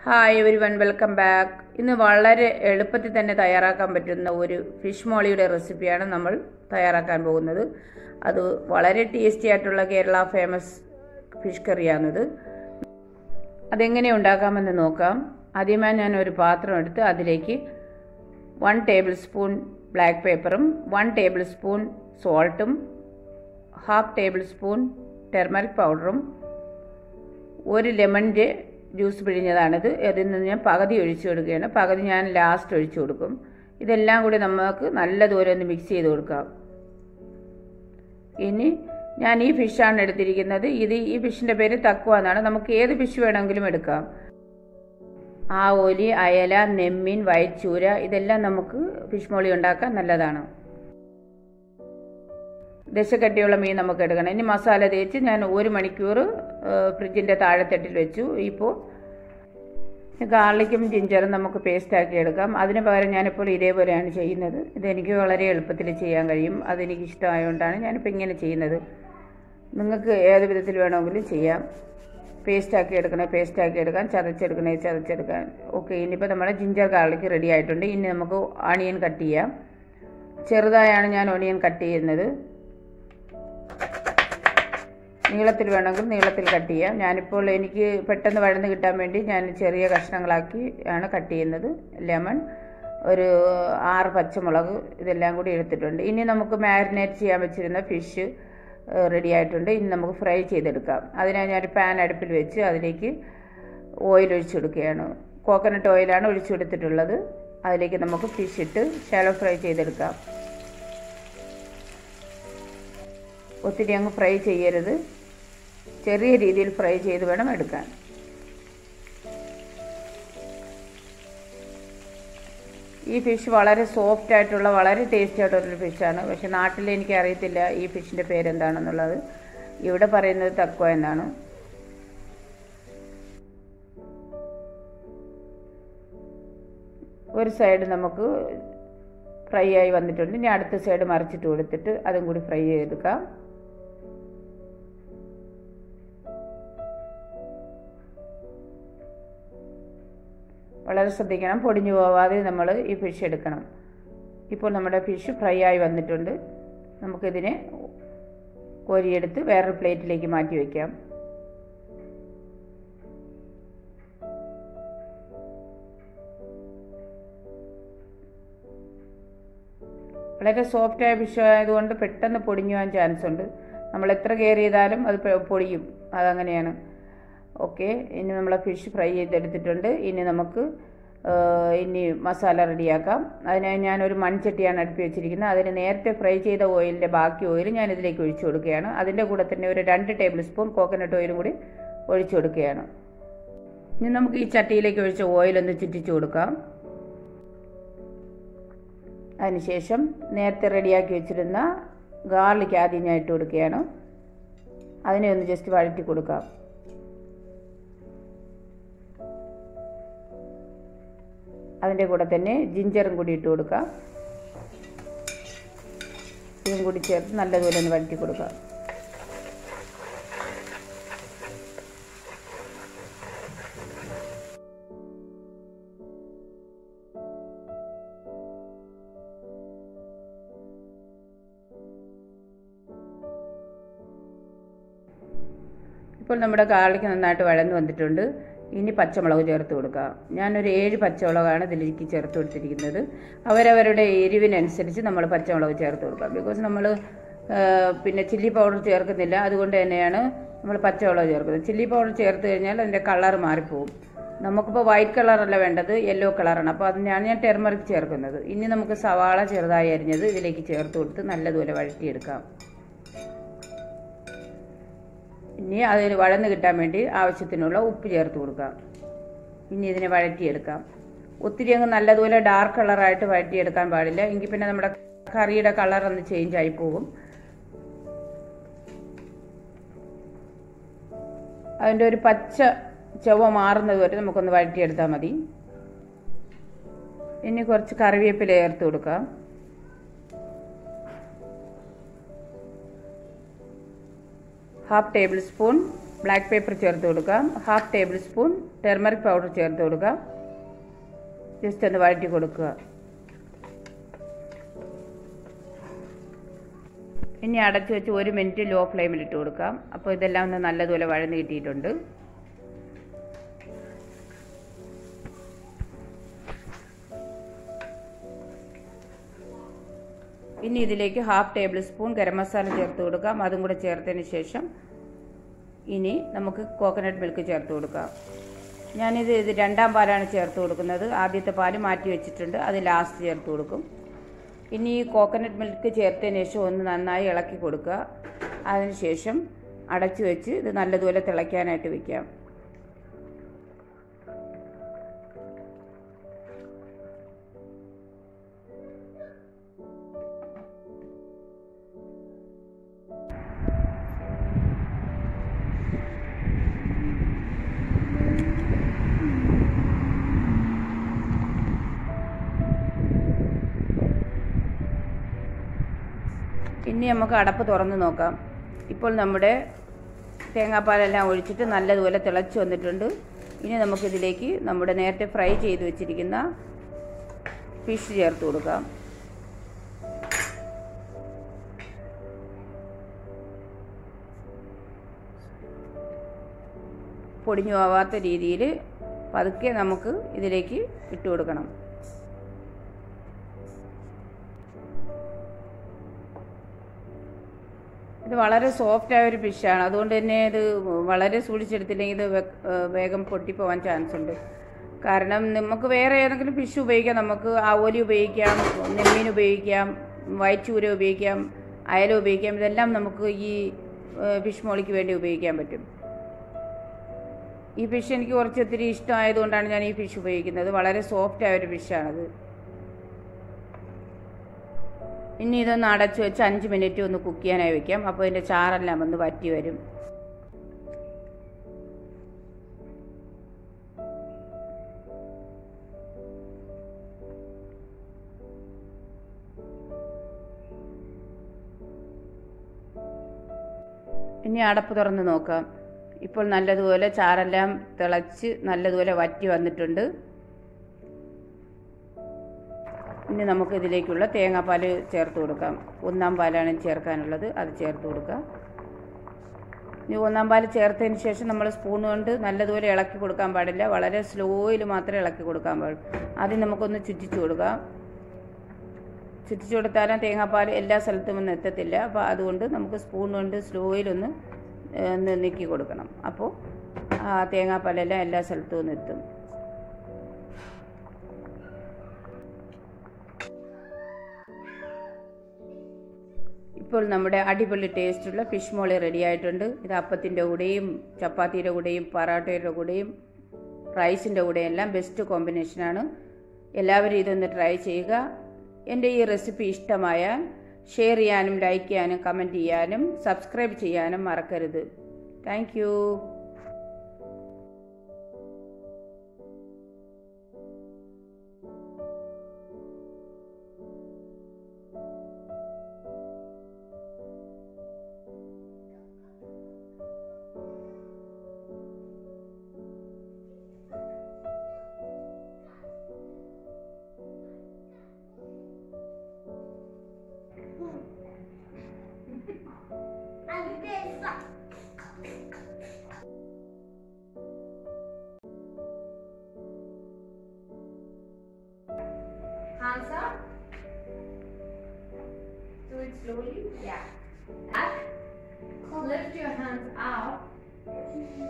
Hi everyone welcome back ഇന്ന് വളരെ എളുപ്പത്തിൽ തന്നെ തയ്യാറാക്കാൻ പറ്റുന്ന ഒരു ഫിഷ് മോളിയുടെ റെസിപ്പിയാണ് നമ്മൾ തയ്യാറാക്കാൻ പോകുന്നത് അത് വളരെ ടേസ്റ്റി ആയിട്ടുള്ള കേരള ഫേമസ് ഫിഷ് കറിയാണിത് അതെങ്ങനെ ഉണ്ടാക്കാമെന്ന് നോക്കാം ആദ്യമായി ഞാൻ ഒരു പാത്രം എടുത്ത് അതിലേക്ക് വൺ ടേബിൾ സ്പൂൺ ബ്ലാക്ക് പേപ്പറും വൺ ടേബിൾ സ്പൂൺ സോൾട്ടും ഹാഫ് ടേബിൾ സ്പൂൺ ടെർമറിക് പൗഡറും ഒരു ലെമണിൻ്റെ ജ്യൂസ് പിഴിഞ്ഞതാണിത് അതിൽ നിന്ന് ഞാൻ പകുതി ഒഴിച്ചു കൊടുക്കുകയാണ് പകുതി ഞാൻ ലാസ്റ്റ് ഒഴിച്ചു കൊടുക്കും ഇതെല്ലാം കൂടി നമുക്ക് നല്ലതുപോലെ ഒന്ന് മിക്സ് ചെയ്ത് കൊടുക്കാം ഇനി ഞാൻ ഈ ഫിഷാണ് എടുത്തിരിക്കുന്നത് ഇത് ഈ ഫിഷിൻ്റെ പേര് തക്കുവ എന്നാണ് നമുക്ക് ഏത് ഫിഷ് വേണമെങ്കിലും എടുക്കാം ആവോലി അയല നെമ്മീൻ വൈറ്റ് ചൂര ഇതെല്ലാം നമുക്ക് ഫിഷ് മോളി ഉണ്ടാക്കാൻ നല്ലതാണ് ദശക്കട്ടിയുള്ള മീൻ നമുക്ക് എടുക്കണം ഇനി മസാല തേച്ച് ഞാൻ ഒരു മണിക്കൂർ ഫ്രിഡ്ജിൻ്റെ താഴെത്തട്ടിൽ വെച്ചു ഇപ്പോൾ ഗാർലിക്കും ജിഞ്ചറും നമുക്ക് പേസ്റ്റാക്കി എടുക്കാം അതിന് പകരം ഞാനിപ്പോൾ ഇതേപോലെയാണ് ചെയ്യുന്നത് ഇതെനിക്ക് വളരെ എളുപ്പത്തിൽ ചെയ്യാൻ കഴിയും അതെനിക്ക് ഇഷ്ടമായതുകൊണ്ടാണ് ഞാനിപ്പോൾ ഇങ്ങനെ ചെയ്യുന്നത് നിങ്ങൾക്ക് ഏത് വിധത്തിൽ വേണമെങ്കിലും ചെയ്യാം പേസ്റ്റാക്കി എടുക്കണേ പേസ്റ്റാക്കി എടുക്കാം ചതച്ചെടുക്കണേ ചതച്ചെടുക്കാൻ ഓക്കെ ഇനിയിപ്പോൾ നമ്മുടെ ജിഞ്ചർ ഗാർലിക് റെഡി ആയിട്ടുണ്ട് ഇനി നമുക്ക് ഓണിയൻ കട്ട് ചെയ്യാം ചെറുതായാണ് ഞാൻ ഓണിയൻ കട്ട് ചെയ്യുന്നത് നീളത്തിൽ വേണമെങ്കിൽ നീളത്തിൽ കട്ട് ചെയ്യാം ഞാനിപ്പോൾ എനിക്ക് പെട്ടെന്ന് വഴന്ന് കിട്ടാൻ വേണ്ടി ഞാൻ ചെറിയ കഷ്ണങ്ങളാക്കി ആണ് കട്ട് ചെയ്യുന്നത് ലെമൺ ഒരു ആറ് പച്ചമുളക് ഇതെല്ലാം കൂടി എടുത്തിട്ടുണ്ട് ഇനി നമുക്ക് മാരിനേറ്റ് ചെയ്യാൻ വെച്ചിരുന്ന ഫിഷ് റെഡി ആയിട്ടുണ്ട് ഇനി നമുക്ക് ഫ്രൈ ചെയ്തെടുക്കാം അതിനായി ഞാൻ പാൻ അടുപ്പിൽ വെച്ച് അതിലേക്ക് ഓയിൽ ഒഴിച്ചു കൊടുക്കുകയാണ് കോക്കനട്ട് ഓയിലാണ് ഒഴിച്ചു കൊടുത്തിട്ടുള്ളത് അതിലേക്ക് നമുക്ക് ഫിഷ് ഇട്ട് ഷാലോ ഫ്രൈ ചെയ്തെടുക്കാം ഒത്തിരി അങ്ങ് ഫ്രൈ ചെയ്യരുത് ചെറിയ രീതിയിൽ ഫ്രൈ ചെയ്ത് വേണം എടുക്കാൻ ഈ ഫിഷ് വളരെ സോഫ്റ്റ് ആയിട്ടുള്ള വളരെ ടേസ്റ്റി ആയിട്ടുള്ളൊരു ഫിഷാണ് പക്ഷെ നാട്ടിൽ എനിക്ക് അറിയത്തില്ല ഈ ഫിഷിൻ്റെ പേരെന്താണെന്നുള്ളത് ഇവിടെ പറയുന്നത് തക്വ എന്നാണ് ഒരു സൈഡ് നമുക്ക് ഫ്രൈ ആയി വന്നിട്ടുണ്ട് ഇനി അടുത്ത സൈഡ് മറിച്ചിട്ട് കൊടുത്തിട്ട് അതും കൂടി ഫ്രൈ ചെയ്തെടുക്കാം വളരെ ശ്രദ്ധിക്കണം പൊടിഞ്ഞു പോവാതെ നമ്മൾ ഈ ഫിഷ് എടുക്കണം ഇപ്പോൾ നമ്മുടെ ഫിഷ് ഫ്രൈ ആയി വന്നിട്ടുണ്ട് നമുക്കിതിനെ കോരിയെടുത്ത് വേറൊരു പ്ലേറ്റിലേക്ക് മാറ്റി വയ്ക്കാം വളരെ സോഫ്റ്റായ ഫിഷ് ആയതുകൊണ്ട് പെട്ടെന്ന് പൊടിഞ്ഞു പോകാൻ ചാൻസ് ഉണ്ട് നമ്മൾ എത്ര കെയർ ചെയ്താലും അത് പൊടിയും അതങ്ങനെയാണ് ഓക്കെ ഇനി നമ്മൾ ഫിഷ് ഫ്രൈ ചെയ്തെടുത്തിട്ടുണ്ട് ഇനി നമുക്ക് ഇനി മസാല റെഡിയാക്കാം അതിനായി ഞാനൊരു മൺചട്ടിയാണ് അടുപ്പി വെച്ചിരിക്കുന്നത് അതിന് നേരത്തെ ഫ്രൈ ചെയ്ത ഓയിലിൻ്റെ ബാക്കി ഓയിൽ ഞാൻ ഇതിലേക്ക് ഒഴിച്ചു കൊടുക്കുകയാണ് അതിൻ്റെ കൂടെ തന്നെ ഒരു രണ്ട് ടേബിൾ സ്പൂൺ കോക്കനട്ട് ഓയിലും കൂടി ഒഴിച്ചു കൊടുക്കുകയാണ് ഇനി നമുക്ക് ഈ ചട്ടിയിലേക്ക് ഒഴിച്ച ഓയിലൊന്ന് ചുറ്റിച്ചു കൊടുക്കാം അതിനുശേഷം നേരത്തെ റെഡിയാക്കി വെച്ചിരുന്ന ഗാർലിക് ആദ്യം ഞാൻ ഇട്ട് കൊടുക്കുകയാണ് അതിനെ ഒന്ന് ജസ്റ്റ് വഴറ്റി കൊടുക്കാം അതിൻ്റെ കൂടെ തന്നെ ജിഞ്ചറും കൂടി ഇട്ട് കൊടുക്കാം ഇതും കൂടി ചേർത്ത് നല്ലതുപോലെ ഒന്ന് വഴറ്റി കൊടുക്കാം ഇപ്പോൾ നമ്മുടെ ഗാർലിക്ക് നന്നായിട്ട് വഴന്ന് വന്നിട്ടുണ്ട് ഇനി പച്ചമുളക് ചേർത്ത് കൊടുക്കാം ഞാനൊരു ഏഴ് പച്ചമുളകാണ് ഇതിലേക്ക് ചേർത്ത് കൊടുത്തിരിക്കുന്നത് അവരവരുടെ എരിവിനനുസരിച്ച് നമ്മൾ പച്ചമുളക് ചേർത്ത് കൊടുക്കാം ബിക്കോസ് നമ്മൾ പിന്നെ ചില്ലി പൗഡർ ചേർക്കുന്നില്ല അതുകൊണ്ട് തന്നെയാണ് നമ്മൾ പച്ചമുളക് ചേർക്കുന്നത് ചില്ലി പൗഡർ ചേർത്ത് കഴിഞ്ഞാൽ അതിൻ്റെ കളർ മാറിപ്പോവും നമുക്കിപ്പോൾ വൈറ്റ് കളറല്ല വേണ്ടത് യെല്ലോ കളറാണ് അപ്പോൾ അതിനാണ് ഞാൻ ടെർമറിക് ചേർക്കുന്നത് ഇനി നമുക്ക് സവാള ചെറുതായി അരിഞ്ഞത് ഇതിലേക്ക് ചേർത്ത് കൊടുത്ത് നല്ലതുപോലെ വഴറ്റിയെടുക്കാം ഇനി അതിന് വഴന്ന് കിട്ടാൻ വേണ്ടി ആവശ്യത്തിനുള്ള ഉപ്പ് ചേർത്ത് കൊടുക്കാം ഇനി ഇതിനെ വഴറ്റിയെടുക്കാം ഒത്തിരി അങ്ങ് നല്ലതുപോലെ ഡാർക്ക് കളറായിട്ട് വഴറ്റിയെടുക്കാൻ പാടില്ല എങ്കിൽ പിന്നെ നമ്മുടെ കറിയുടെ കളർ ഒന്ന് ചേഞ്ച് ആയി പോകും അതിൻ്റെ ഒരു പച്ച ചൊവ്വ മാറുന്നത് വരെ നമുക്കൊന്ന് വഴറ്റിയെടുത്താൽ മതി ഇനി കുറച്ച് കറിവേപ്പില ചേർത്ത് കൊടുക്കാം half tablespoon black pepper ചേർത്ത് കൊടുക്കാം half tablespoon turmeric powder ചേർത്ത് കൊടുക്കാം ജസ്റ്റ് ഒന്ന് വഴറ്റി കൊടുക്കുക ഇനി അടച്ചു വെച്ച് ഒരു മിനിറ്റ് ലോ ഫ്ലെയിമിൽ ഇട്ട് കൊടുക്കാം അപ്പോൾ ഇതെല്ലാം ഒന്ന് നല്ലതുപോലെ വഴന്ന് കിട്ടിയിട്ടുണ്ട് ഇനി ഇതിലേക്ക് half tablespoon garam masala ചേർത്ത് കൊടുക്കാം അതും കൂടെ ചേർത്തതിന് ശേഷം ഇനി നമുക്ക് കോക്കനട്ട് മിൽക്ക് ചേർത്ത് കൊടുക്കാം ഞാനിത് ഇത് രണ്ടാം പാലാണ് ചേർത്ത് കൊടുക്കുന്നത് ആദ്യത്തെ പാല് മാറ്റി വെച്ചിട്ടുണ്ട് അത് ലാസ്റ്റ് ചേർത്ത് കൊടുക്കും ഇനി ഈ കോക്കനട്ട് മിൽക്ക് ചേർത്തതിന് ശേഷം ഒന്ന് നന്നായി ഇളക്കി കൊടുക്കുക അതിനുശേഷം അടച്ചു വെച്ച് ഇത് നല്ലതുപോലെ തിളയ്ക്കാനായിട്ട് വെക്കാം ഇനി നമുക്ക് അടപ്പ് തുറന്ന് നോക്കാം ഇപ്പോൾ നമ്മുടെ തേങ്ങാപ്പാലെല്ലാം ഒഴിച്ചിട്ട് നല്ലതുപോലെ തിളച്ച് വന്നിട്ടുണ്ട് ഇനി നമുക്കിതിലേക്ക് നമ്മുടെ നേരത്തെ ഫ്രൈ ചെയ്ത് വെച്ചിരിക്കുന്ന ഫിഷ് ചേർത്ത് കൊടുക്കാം പൊടിഞ്ഞു പോവാത്ത രീതിയിൽ പതുക്കെ നമുക്ക് ഇതിലേക്ക് ഇട്ട് കൊടുക്കണം ഇത് വളരെ സോഫ്റ്റ് ആയ ഒരു ഫിഷാണ് അതുകൊണ്ട് തന്നെ ഇത് വളരെ സൂക്ഷിച്ചെടുത്തില്ലെങ്കിൽ ഇത് വെ- ഏഹ് വേഗം പൊട്ടിപ്പോവാൻ ചാൻസ് ഉണ്ട് കാരണം നമുക്ക് വേറെ ഏതെങ്കിലും ഫിഷ് ഉപയോഗിക്കാം നമുക്ക് ആവോലി ഉപയോഗിക്കാം നെമ്മീൻ ഉപയോഗിക്കാം വൈറ്റ് ചൂര ഉപയോഗിക്കാം അയല ഉപയോഗിക്കാം ഇതെല്ലാം നമുക്ക് ഈ ഏഹ് ഫിഷ് മോളിക്ക് വേണ്ടി ഉപയോഗിക്കാൻ പറ്റും ഈ ഫിഷ് എനിക്ക് കുറച്ച് ഒത്തിരി ഇഷ്ടമായതുകൊണ്ടാണ് ഞാൻ ഈ ഫിഷ് ഉപയോഗിക്കുന്നത് വളരെ സോഫ്റ്റ് ആയ ഒരു ഫിഷാണത് ഇനി ഇതൊന്ന് അടച്ചു വെച്ച് അഞ്ച് മിനിറ്റ് ഒന്ന് കുക്ക് ചെയ്യാനായി വെക്കാം അപ്പോൾ ഇതിൻ്റെ ചാറെല്ലാം ഒന്ന് വറ്റി വരും ഇനി അടപ്പ് തുറന്ന് നോക്കാം ഇപ്പോൾ നല്ലതുപോലെ ചാറെല്ലാം തിളച്ച് നല്ലതുപോലെ വറ്റി വന്നിട്ടുണ്ട് ഇനി നമുക്ക് ഇതിലേക്കുള്ള തേങ്ങാപ്പാൽ ചേർത്ത് കൊടുക്കാം ഒന്നാം പാലാണ് ചേർക്കാനുള്ളത് അത് ചേർത്ത് കൊടുക്കാം ഇനി ഒന്നാം പാൽ ചേർത്തതിന് ശേഷം നമ്മൾ സ്പൂൺ കൊണ്ട് നല്ലതുപോലെ ഇളക്കി കൊടുക്കാൻ പാടില്ല വളരെ സ്ലോയിൽ മാത്രമേ ഇളക്കി കൊടുക്കാൻ പാടുള്ളൂ ആദ്യം നമുക്കൊന്ന് ചുറ്റിച്ചു കൊടുക്കാം ചുറ്റിച്ചു കൊടുത്താലും തേങ്ങാപ്പാൽ എല്ലാ സ്ഥലത്തും ഒന്നും എത്തത്തില്ല അപ്പോൾ അതുകൊണ്ട് നമുക്ക് സ്പൂൺ കൊണ്ട് സ്ലോയിലൊന്ന് ഏഹ്, ഒന്ന് നീക്കി കൊടുക്കണം അപ്പോൾ ആ തേങ്ങാപ്പാലെല്ലാം എല്ലാ സ്ഥലത്തും ഒന്ന് എത്തും ഇപ്പോൾ നമ്മുടെ അടിപൊളി ടേസ്റ്റുള്ള ഫിഷ് മോളി റെഡി ആയിട്ടുണ്ട് ഇത് അപ്പത്തിൻ്റെ കൂടെയും ചപ്പാത്തിയുടെ കൂടെയും പറാട്ടയുടെ കൂടെയും റൈസിൻ്റെ കൂടെയും എല്ലാം ബെസ്റ്റ് കോമ്പിനേഷനാണ് എല്ലാവരും ഇതൊന്ന് ട്രൈ ചെയ്യുക എൻ്റെ ഈ റെസിപ്പി ഇഷ്ടമായാൽ ഷെയർ ചെയ്യാനും ലൈക്ക് ചെയ്യാനും കമൻറ്റ് ചെയ്യാനും സബ്സ്ക്രൈബ് ചെയ്യാനും മറക്കരുത് thank And this. Hands up. Do it slowly. Yeah. Up. Lift your hands out.